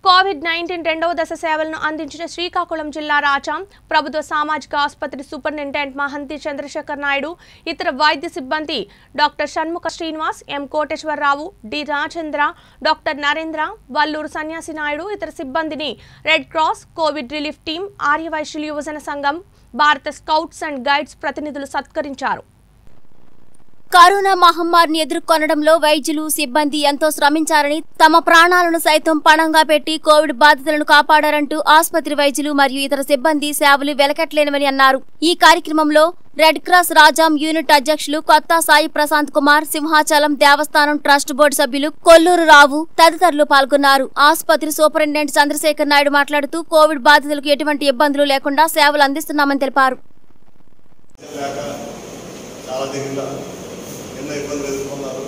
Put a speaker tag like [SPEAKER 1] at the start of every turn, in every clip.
[SPEAKER 1] Covid nineteen రెండవ దశ సేవలను అందించిన శ్రీకాకుళం జిల్లా రాజాం ప్రభుత్వ సామాజిక ఆసుపత్రి సూపరింటెండెంట్ మహంతి చంద్రశేఖర్ నాయుడు ఇతర వైద్య సిబ్బంది doctor Shanmukha Srinivas M Koteswararao D Rajendra doctor Narendra Valluru Sanyasi Naidu ఇతర సిబ్బందిని red cross covid relief team ఆర్యవైశ్యుల యువజన సంఘం భారత స్కౌట్స్ అండ్ గైడ్స్ ప్రతినిధులు సత్కరించారు
[SPEAKER 2] కరోనా మహమ్మారిని ఎదుర్కొనడంలో వైద్యులు సిబ్బంది ఎంతో శ్రమించారని తమ ప్రాణాలను సైతం పణంగా పెట్టి కోవిడ్ బాధితులను కాపాడారంటూ ఆసుపత్రి వైద్యులు మరియు ఇతర సిబ్బంది సేవలు వెలకట్లేనివని అన్నారు ఈ కార్యక్రమంలో రెడ్ క్రాస్ రాజాం యూనిట్ అధ్యక్షులు కొత్త సాయి ప్రశాంత్ కుమార్ సింహాచలం దేవస్థానం ట్రస్ట్ బోర్డు సభ్యులు కొల్లూరు రావు తదితరులు పాల్గొన్నారు ఆసుపత్రి సూపరింటెండెంట్ చంద్రశేఖర్ నాయుడు మాట్లాడుతూ కోవిడ్ బాధితులకు ఎటువంటి ఇబ్బందులు లేకుండా సేవలు అందిస్తున్నామని తెలిపారు
[SPEAKER 3] లేక చాలా దగ్గర ఎన్నో ఇబ్బందులు ఎదుర్కొన్నారు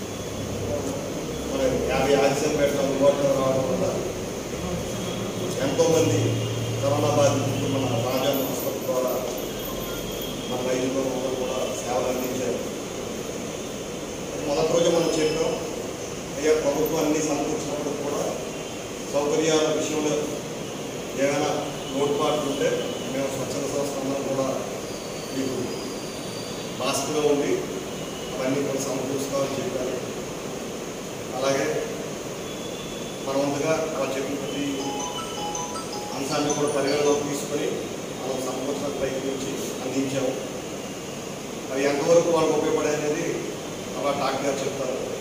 [SPEAKER 3] మరి యాభై ఆక్సిజన్ బెడ్లు అందుబాటులో రావడం వల్ల ఎంతోమంది కరోనా బాధితులు మన రాజా హాస్పిటల్ ద్వారా మన వైద్యులు అందరూ కూడా సేవలు అందించారు మొదటి రోజు మనం చెప్పాం అయ్యా ప్రభుత్వం అన్ని సమకూర్చినప్పుడు కూడా సౌకర్యాల విషయంలో ఏమైనా లోటుపాట్లు ఉంటే మేము స్వచ్ఛంద సంస్థ అందరం కూడా మీకు మాస్క్లో ఉండి అవన్నీ కూడా సమకూరుస్తామని చెప్పారు అలాగే మన వంతుగా అలా చెప్పిన ప్రతి అంశాన్ని కూడా పరిగణలోకి తీసుకొని మనం సమకూర్చిన ప్రయత్నించి అందించాము అవి ఎంతవరకు వాళ్ళకు ఉపయోగపడే అనేది అలా డాక్టర్ గారు చెప్తారు